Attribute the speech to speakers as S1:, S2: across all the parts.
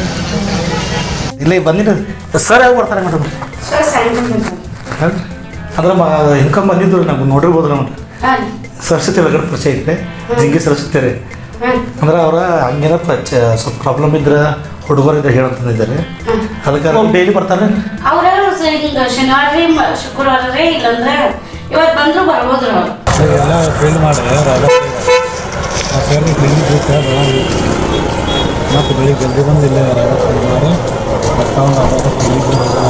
S1: ಇಲ್ಲ ಬಂದಿಲ್ಲ ಸರ್ ಯಾವಾಗ ಬರ್ತಾರೆ ಮೇಡಮ್
S2: ಸರ್ ಸಾಯಂಕಾಲ
S1: ಅಂದ್ರೆ ಮ ಇನ್ಕಮ್ ಬಂದಿದ್ರು ನಮ್ಗೆ ನೋಡಿರ್ಬೋದು ನಾವು
S2: ಹಾಂ
S1: ಸರಸ್ವತಿ ಒಳಗಡೆ ಪರಿಚಯ ಐತೆ ಜಿಂಗಿ ಸರಸ್ವತಿ ರೀ
S2: ಹಾಂ
S1: ಅಂದ್ರೆ ಅವರ ಹಂಗೇನಪ್ಪ ಚ ಸ್ವಲ್ಪ ಪ್ರಾಬ್ಲಮ್ ಇದ್ರೆ ಹುಡುಗರು ಇದ್ರೆ ಹೇಳಂತಂದಿದ್ದಾರೆ ಅದಕ್ಕೆ ಡೈಲಿ ಬರ್ತಾರೆ
S2: ಅವ್ರ ಹಿಂಗೆ ಶನಿವಾರ ರೀ ಮ- ಶುಕ್ರವಾರ ರೀ ಇಲ್ಲಂದ್ರೆ ಇವತ್ತು ಬಂದ್ರು ಬರ್ಬೋದು ಅವ್ರು
S3: ಎಲ್ಲ ಫೇಲ್ ಮಾಡಿ ಆ ಫೇಲ್ ಕ್ಲಿನಿಕ್ ಬಿಟ್ಟು ಮತ್ತು ಬೆಳಿಗ್ಗೆ ಜಲ್ದಿ ಬಂದು ಇಲ್ಲೇ ರಾಬರ್ಟ್ ಮಾಡಿ ಮತ್ತು ಅವ್ನು ರಾಬರ್ಟ್ ಕ್ಲಿನಿಕ್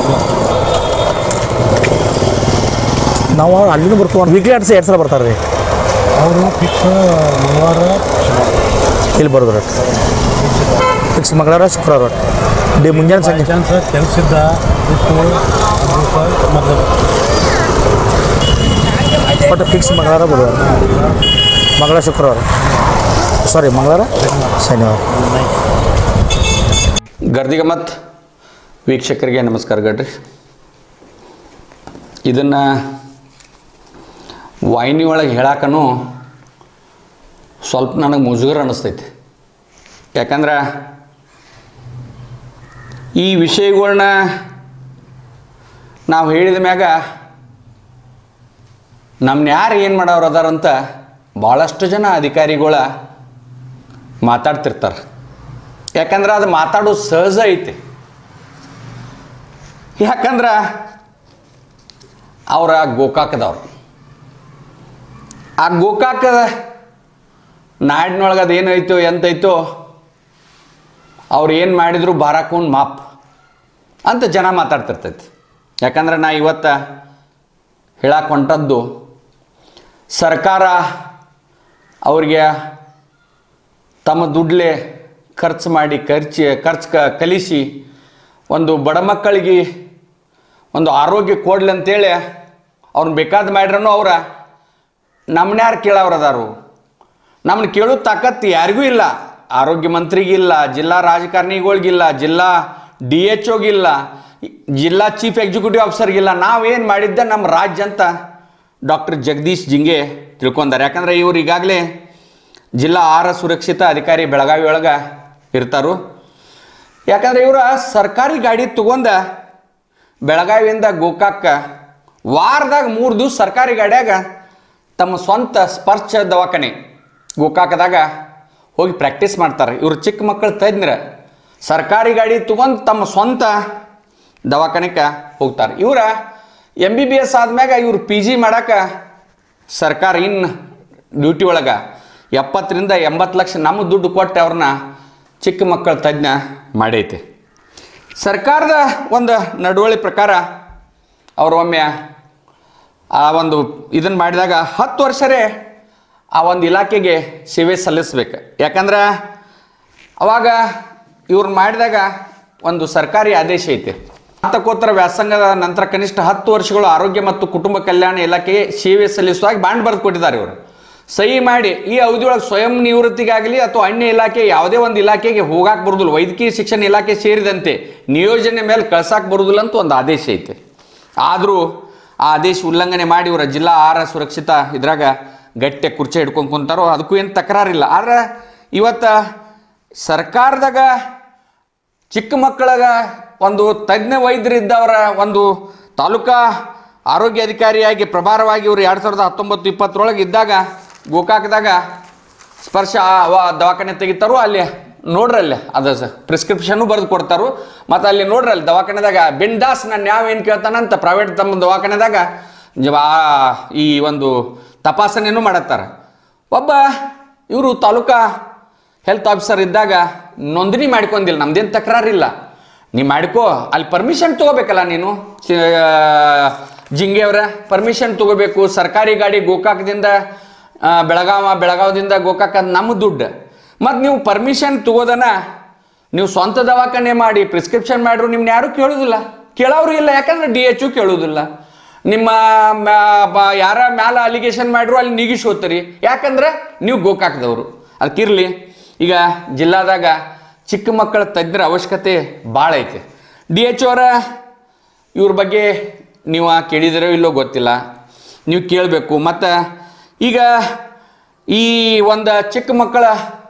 S1: ನಾವು ಅಲ್ಲಿಂದ ಬರ್ತೀವಿ ವೀಕ್ಲಿ ಅಡ್ಸ್ ಎರಡು ಸಲ ಬರ್ತಾರೆ ರೀ
S3: ಅವರು ಫಿಕ್ಸ್ ಮಂಗಳವಾರ
S1: ಇಲ್ಲಿ ಬರೋದು ಫಿಕ್ಸ್ ಮಂಗಳವಾರ ಶುಕ್ರವಾರ ಡೇ ಮುಂಜಾನೆ ಸಂಜೆ
S3: ಚಾನ್ಸ್ ಕೆಲಸ ಇದ್ದ ಬಿಟ್ಟು ದಿವಸ ಮೊದಲು
S1: ಬಟ್ ಫಿಕ್ಸ್ ಮಂಗಳವಾರ ಬುಧವಾರ ಮಂಗಳವಾರ ಶುಕ್ರವಾರ ಸಾರಿ ಮಂಗಳವಾರ ಶನಿವಾರ
S4: ಗರ್ದಿಗಮತ್ ವೀಕ್ಷಕರಿಗೆ ನಮಸ್ಕಾರ ಗಡ್ರಿ ಇದನ್ನು ವಾಹಿನಿ ಒಳಗೆ ಹೇಳಕ್ಕೂ ಸ್ವಲ್ಪ ನನಗೆ ಮುಜುಗರ ಅನ್ನಿಸ್ತೈತಿ ಯಾಕಂದ್ರೆ ಈ ವಿಷಯಗಳ್ನ ನಾವು ಹೇಳಿದ ಮ್ಯಾಗ ನಮ್ಮನ್ನ ಯಾರು ಏನು ಮಾಡೋರು ಅದಾರಂತ ಭಾಳಷ್ಟು ಜನ ಅಧಿಕಾರಿಗಳ ಮಾತಾಡ್ತಿರ್ತಾರೆ ಯಾಕಂದ್ರೆ ಅದು ಮಾತಾಡೋದು ಸಹಜ ಐತಿ ಯಾಕಂದ್ರೆ ಅವರ ಗೋಕಾಕದವ್ರು ಆ ಗೋಕಾಕ ನಾಡಿನೊಳಗೆ ಅದು ಏನೈತೋ ಎಂತೈತೋ ಅವ್ರು ಏನು ಮಾಡಿದ್ರು ಬಾರಾಕೂನ್ ಮಾಪ್ ಅಂತ ಜನ ಮಾತಾಡ್ತಿರ್ತೈತಿ ಯಾಕಂದ್ರೆ ನಾ ಇವತ್ತು ಹೇಳಕ್ಕೆ ಹೊಂಟದ್ದು ಸರ್ಕಾರ ಅವ್ರಿಗೆ ತಮ್ಮ ದುಡ್ಲೆ ಖರ್ಚು ಮಾಡಿ ಖರ್ಚು ಖರ್ಚು ಕ ಕಲಿಸಿ ಒಂದು ಬಡ ಮಕ್ಕಳಿಗೆ ಒಂದು ಆರೋಗ್ಯ ಕೊಡ್ಲಿ ಅಂತೇಳಿ ಅವ್ರನ್ನ ಬೇಕಾದ ಮಾಡ್ರೂ ಅವ್ರ ನಮ್ಮನ್ನ ಯಾರು ಕೇಳೋರು ಅದಾರು ನಮ್ಮನ್ನ ಕೇಳೋ ತಾಕತ್ತು ಯಾರಿಗೂ ಇಲ್ಲ ಆರೋಗ್ಯ ಮಂತ್ರಿಗಿಲ್ಲ ಜಿಲ್ಲಾ ರಾಜಕಾರಣಿಗಳಿಗಿಲ್ಲ ಜಿಲ್ಲಾ ಡಿ ಎಚ್ ಒಗಿಲ್ಲ ಜಿಲ್ಲಾ ಚೀಫ್ ಎಕ್ಸಿಕ್ಯೂಟಿವ್ ಆಫೀಸರ್ಗಿಲ್ಲ ನಾವೇನು ಮಾಡಿದ್ದೆ ನಮ್ಮ ರಾಜ್ಯ ಅಂತ ಡಾಕ್ಟರ್ ಜಗದೀಶ್ ಜಿಂಗೆ ತಿಳ್ಕೊಂಡಾರೆ ಯಾಕಂದ್ರೆ ಇವ್ರು ಈಗಾಗಲೇ ಜಿಲ್ಲಾ ಆಹಾರ ಸುರಕ್ಷಿತ ಅಧಿಕಾರಿ ಬೆಳಗಾವಿ ಒಳಗೆ ಇರ್ತಾರು ಯಾಕಂದ್ರೆ ಇವ್ರ ಸರ್ಕಾರಿ ಗಾಡಿ ತಗೊಂಡ ಬೆಳಗಾವಿಯಿಂದ ಗೋಕಾಕ ವಾರದಾಗ ಮೂರು ದಿವಸ ಸರ್ಕಾರಿ ಗಾಡ್ಯಾಗ ತಮ್ಮ ಸ್ವಂತ ಸ್ಪರ್ಶ ದವಾಖಾನೆ ಗೋಕಾಕದಾಗ ಹೋಗಿ ಪ್ರಾಕ್ಟೀಸ್ ಮಾಡ್ತಾರೆ ಇವರು ಚಿಕ್ಕ ಮಕ್ಕಳು ತಜ್ಞರ ಸರ್ಕಾರಿ ಗಾಡಿ ತಗೊಂಡು ತಮ್ಮ ಸ್ವಂತ ದವಾಖಾನೆಗೆ ಹೋಗ್ತಾರೆ ಇವರ ಎಮ್ ಬಿ ಬಿ ಎಸ್ ಆದ್ಮ್ಯಾಗ ಇವ್ರು ಪಿ ಜಿ ಮಾಡಕ್ಕೆ ಸರ್ಕಾರ ಇನ್ನು ಡ್ಯೂಟಿ ಒಳಗೆ ಎಪ್ಪತ್ತರಿಂದ ಎಂಬತ್ತು ಲಕ್ಷ ನಮ್ಮ ದುಡ್ಡು ಕೊಟ್ಟು ಅವ್ರನ್ನ ಚಿಕ್ಕ ಮಕ್ಕಳ ತಜ್ಞ ಮಾಡೈತೆ ಸರ್ಕಾರದ ಒಂದು ನಡವಳಿ ಪ್ರಕಾರ ಅವರು ಒಮ್ಮೆ ಆ ಒಂದು ಇದನ್ನು ಮಾಡಿದಾಗ ಹತ್ತು ವರ್ಷರೇ ಆ ಒಂದು ಇಲಾಖೆಗೆ ಸೇವೆ ಸಲ್ಲಿಸ್ಬೇಕು ಯಾಕಂದ್ರೆ ಅವಾಗ ಇವ್ರು ಮಾಡಿದಾಗ ಒಂದು ಸರ್ಕಾರಿ ಆದೇಶ ಐತೆ ಸ್ನಾತಕೋತ್ತರ ವ್ಯಾಸಂಗದ ನಂತರ ಕನಿಷ್ಠ ಹತ್ತು ವರ್ಷಗಳು ಆರೋಗ್ಯ ಮತ್ತು ಕುಟುಂಬ ಕಲ್ಯಾಣ ಇಲಾಖೆಗೆ ಸೇವೆ ಸಲ್ಲಿಸುವಾಗ ಬಾಂಡ್ ಬರೆದು ಕೊಟ್ಟಿದ್ದಾರೆ ಇವರು ಸಹಿ ಮಾಡಿ ಈ ಅವಧಿಯೊಳಗೆ ಸ್ವಯಂ ನಿವೃತ್ತಿಗಾಗಲಿ ಅಥವಾ ಅನ್ಯ ಇಲಾಖೆ ಯಾವುದೇ ಒಂದು ಇಲಾಖೆಗೆ ಹೋಗಾಕ್ ಬರುದಿಲ್ಲ ವೈದ್ಯಕೀಯ ಶಿಕ್ಷಣ ಇಲಾಖೆ ಸೇರಿದಂತೆ ನಿಯೋಜನೆ ಮೇಲೆ ಕಳ್ಸಾಕ್ ಬರುದಿಲ್ಲ ಅಂತ ಒಂದು ಆದೇಶ ಐತೆ ಆದರೂ ಆ ಆದೇಶ ಉಲ್ಲಂಘನೆ ಮಾಡಿ ಇವರ ಜಿಲ್ಲಾ ಆಹಾರ ಸುರಕ್ಷಿತ ಇದ್ರಾಗ ಗಟ್ಟೆ ಕುರ್ಚಿ ಹಿಡ್ಕೊಂಡು ಕುಂತಾರೋ ಅದಕ್ಕೂ ಏನು ತಕರಾರಿಲ್ಲ ಆದ್ರೆ ಇವತ್ತು ಸರ್ಕಾರದಾಗ ಚಿಕ್ಕ ಮಕ್ಕಳಗ ಒಂದು ತಜ್ಞ ವೈದ್ಯರಿದ್ದವರ ಒಂದು ತಾಲೂಕಾ ಆರೋಗ್ಯ ಅಧಿಕಾರಿಯಾಗಿ ಪ್ರಭಾರವಾಗಿ ಇವರು ಎರಡು ಸಾವಿರದ ಹತ್ತೊಂಬತ್ತು ಇಪ್ಪತ್ತರೊಳಗೆ ಇದ್ದಾಗ ಗೋಕಾಕದಾಗ ಸ್ಪರ್ಶ ಅವ ದವಾಖಾನೆ ತೆಗಿತಾರೋ ಅಲ್ಲಿ ನೋಡ್ರಿ ಅಲ್ಲಿ ಅದು ಪ್ರಿಸ್ಕ್ರಿಪ್ಷನ್ನು ಬರೆದು ಕೊಡ್ತಾರೋ ಮತ್ತು ಅಲ್ಲಿ ನೋಡ್ರಿ ಅಲ್ಲಿ ದವಾಖಾನೆದಾಗ ಬಿಂದಾಸ್ ನಾನು ಯಾವ ಏನು ಕೇಳ್ತಾನಂತ ಪ್ರೈವೇಟ್ ತಮ್ಮ ದವಾಖಾನೆದಾಗ ಜ- ಆ- ಈ ಒಂದು ತಪಾಸಣೆನೂ ಮಾಡತ್ತಾರೆ ಒಬ್ಬ ಇವರು ತಾಲೂಕಾ ಹೆಲ್ತ್ ಆಫೀಸರ್ ಇದ್ದಾಗ ನೋಂದಣಿ ಮಾಡ್ಕೊಂಡಿಲ್ಲ ನಮ್ದೇನು ತಕರಾರಿಲ್ಲ ನೀ ಮಾಡ್ಕೋ ಅಲ್ಲಿ ಪರ್ಮಿಷನ್ ತಗೋಬೇಕಲ್ಲ ನೀನು ಸಿ- ಆ, ಜಿಂಗೆ ಅವರ ಪರ್ಮಿಷನ್ ತಗೋಬೇಕು ಸರ್ಕಾರಿ ಗಾಡಿ ಗೋಕಾಕದಿಂದ ಆ, ಬೆಳಗಾವ ಬೆಳಗಾವದಿಂದ ಗೋಕಾಕ ಅದು ನಮ್ಮ ದುಡ್ಡು ಮತ್ತು ನೀವು ಪರ್ಮಿಷನ್ ತಗೋದನ ನೀವು ಸ್ವಂತ ದವಾಖಾನೆ ಮಾಡಿ ಪ್ರಿಸ್ಕ್ರಿಪ್ಷನ್ ಮಾಡ್ರು ನಿಮ್ನ ಯಾರು ಕೇಳೋದಿಲ್ಲ ಕೇಳೋರು ಇಲ್ಲ ಯಾಕಂದ್ರೆ ಡಿ ಎಚ್ ಕೇಳೋದಿಲ್ಲ ನಿಮ್ಮ ಮ್ಯಾ- ಬ- ಯಾರ ಮ್ಯಾಲ ಅಲಿಗೇಷನ್ ಮಾಡ್ರು ಅಲ್ಲಿ ನಿಗಿಸ್ ಹೋಗ್ತೀರಿ ಯಾಕಂದ್ರೆ ನೀವು ಗೋಕಾಕ್ದವರು ಅದಕ್ಕಿರ್ಲಿ ಈಗ ಜಿಲ್ಲಾದಾಗ ಚಿಕ್ಕ ಮಕ್ಕಳ ತಜ್ಞರ ಅವಶ್ಯಕತೆ ಭಾಳ ಐತೆ ಡಿ ಎಚ್ ಅವರ ಇವ್ರ ಬಗ್ಗೆ ನೀವು ಕೇಳಿದಿರೋ ಇಲ್ಲೋ ಗೊತ್ತಿಲ್ಲ ನೀವು ಕೇಳಬೇಕು ಮತ್ತು ಈಗ ಈ ಒಂದು ಚಿಕ್ಕ ಮಕ್ಕಳ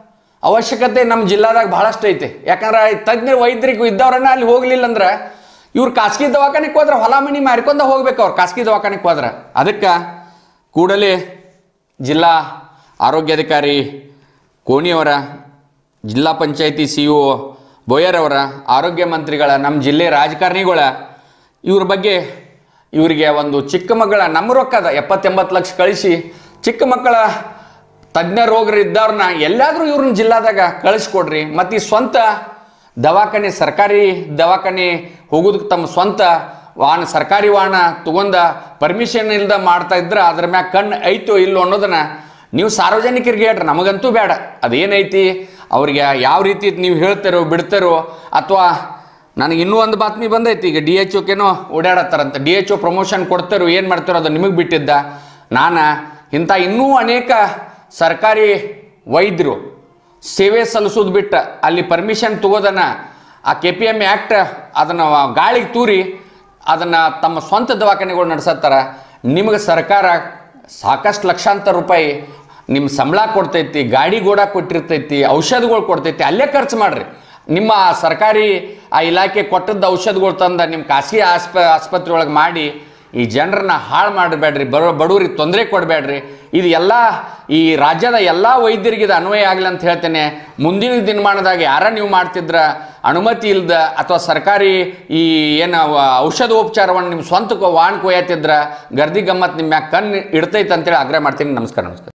S4: ಅವಶ್ಯಕತೆ ನಮ್ಮ ಜಿಲ್ಲಾದಾಗ ಭಾಳಷ್ಟು ಐತೆ ಯಾಕಂದ್ರೆ ಈ ತಜ್ಞ ವೈದ್ಯರಿಗೆ ಇದ್ದವ್ರನ್ನ ಅಲ್ಲಿ ಹೋಗ್ಲಿಲ್ಲ ಅಂದ್ರೆ ಇವ್ರು ಖಾಸಗಿ ದವಾಖಾನೆಗೆ ಹೋದ್ರೆ ಹೊಲ ಮನಿ ಮಾರ್ಕೊಂಡ ಹೋಗ್ಬೇಕು ಅವ್ರು ಖಾಸಗಿ ದವಾಖಾನೆಗೆ ಹೋದ್ರೆ ಅದಕ್ಕೆ ಕೂಡಲೇ ಜಿಲ್ಲಾ ಆರೋಗ್ಯಾಧಿಕಾರಿ ಕೋಣಿಯವರ ಜಿಲ್ಲಾ ಪಂಚಾಯತಿ ಸಿ ಇ ಬೋಯರವರ ಆರೋಗ್ಯ ಮಂತ್ರಿಗಳ ನಮ್ಮ ಜಿಲ್ಲೆ ರಾಜಕಾರಣಿಗಳ ಇವ್ರ ಬಗ್ಗೆ ಇವರಿಗೆ ಒಂದು ಚಿಕ್ಕ ಮಕ್ಕಳ ನಮ್ಮ ರೊಕ್ಕದ ಎಪ್ಪತ್ತೆಂಬತ್ತು ಲಕ್ಷ ಕಳಿಸಿ ಚಿಕ್ಕ ಮಕ್ಕಳ ತಜ್ಞ ರೋಗರಿದ್ದವ್ರನ್ನ ಎಲ್ಲಾದರೂ ಇವ್ರನ್ನ ಜಿಲ್ಲಾದಾಗ ಕಳಿಸ್ಕೊಡ್ರಿ ಮತ್ತು ಈ ಸ್ವಂತ ದವಾಖಾನೆ ಸರ್ಕಾರಿ ದವಾಖಾನೆ ಹೋಗೋದಕ್ಕೆ ತಮ್ಮ ಸ್ವಂತ ವಾಹನ ಸರ್ಕಾರಿ ವಾಹನ ತಗೊಂಡ ಪರ್ಮಿಷನ್ ಇಲ್ದ ಮಾಡ್ತಾ ಇದ್ರೆ ಅದ್ರ ಮ್ಯಾಗ ಕಣ್ಣು ಐತೋ ಇಲ್ಲೋ ಅನ್ನೋದನ್ನ ನೀವು ಸಾರ್ವಜನಿಕರಿಗೆ ಹೇಳ್ರಿ ನಮಗಂತೂ ಬೇಡ ಅದೇನೈತಿ ಅವ್ರಿಗೆ ಯಾವ ರೀತಿ ನೀವು ಹೇಳ್ತಾರೋ ಬಿಡ್ತಾರೋ ಅಥವಾ ನನಗೆ ಇನ್ನೂ ಒಂದು ಬಾತ್ಮಿ ಬಂದೈತಿ ಈಗ ಡಿ ಎಚ್ ಓಕೆನೋ ಓಡಾಡತ್ತಾರಂತ ಡಿ ಎಚ್ ಒ ಪ್ರಮೋಷನ್ ಕೊಡ್ತಾರೋ ಏನು ಮಾಡ್ತಾರೋ ಅದು ನಿಮಗೆ ಬಿಟ್ಟಿದ್ದ ನಾನು ಇಂಥ ಇನ್ನೂ ಅನೇಕ ಸರ್ಕಾರಿ ವೈದ್ಯರು ಸೇವೆ ಸಲ್ಲಿಸೋದು ಬಿಟ್ಟು ಅಲ್ಲಿ ಪರ್ಮಿಷನ್ ತಗೋದನ್ನ ಆ ಕೆ ಪಿ ಎಮ್ ಆ್ಯಕ್ಟ್ ಅದನ್ನು ಗಾಳಿಗೆ ತೂರಿ ಅದನ್ನು ತಮ್ಮ ಸ್ವಂತ ದವಾಖಾನೆಗಳು ನಡೆಸತ್ತಾರ ನಿಮಗೆ ಸರ್ಕಾರ ಸಾಕಷ್ಟು ಲಕ್ಷಾಂತರ ರೂಪಾಯಿ ನಿಮ್ಮ ಸಂಬಳ ಕೊಡ್ತೈತಿ ಗಾಡಿ ಗೋಡ ಕೊಟ್ಟಿರ್ತೈತಿ ಔಷಧಗಳು ಕೊಡ್ತೈತಿ ಅಲ್ಲೇ ಖರ್ಚು ಮಾಡಿರಿ ನಿಮ್ಮ ಸರ್ಕಾರಿ ಆ ಇಲಾಖೆ ಕೊಟ್ಟದ್ದು ಔಷಧಗಳು ತಂದ ನಿಮ್ಮ ಖಾಸಗಿ ಆಸ್ಪ ಆಸ್ಪತ್ರೆ ಒಳಗೆ ಮಾಡಿ ಈ ಜನರನ್ನ ಹಾಳು ಮಾಡಬೇಡ್ರಿ ಬರೋ ಬಡವ್ರಿಗೆ ತೊಂದರೆ ಕೊಡಬೇಡ್ರಿ ಇದು ಎಲ್ಲ ಈ ರಾಜ್ಯದ ಎಲ್ಲ ವೈದ್ಯರಿಗೆ ಇದು ಅನ್ವಯ ಆಗಲಿ ಅಂತ ಹೇಳ್ತೇನೆ ಮುಂದಿನ ದಿನಮಾನದಾಗ ಯಾರ ನೀವು ಮಾಡ್ತಿದ್ರ ಅನುಮತಿ ಇಲ್ದ ಅಥವಾ ಸರ್ಕಾರಿ ಈ ಏನು ಔಷಧೋಪಚಾರವನ್ನು ನಿಮ್ಮ ಸ್ವಂತ ವಾಹನ ಕೊಯ್ಯತ್ತಿದ್ರ ಗರ್ದಿ ಗಮ್ಮತ್ ನಿಮ್ಮ ಮ್ಯಾಗ ಕಣ್ಣು ಇಡ್ತೈತೆ ಅಂತೇಳಿ ಆಗ್ರಹ ಮಾಡ್ತೀನಿ ನಮಸ್ಕಾರ ನಮಸ್ಕಾರ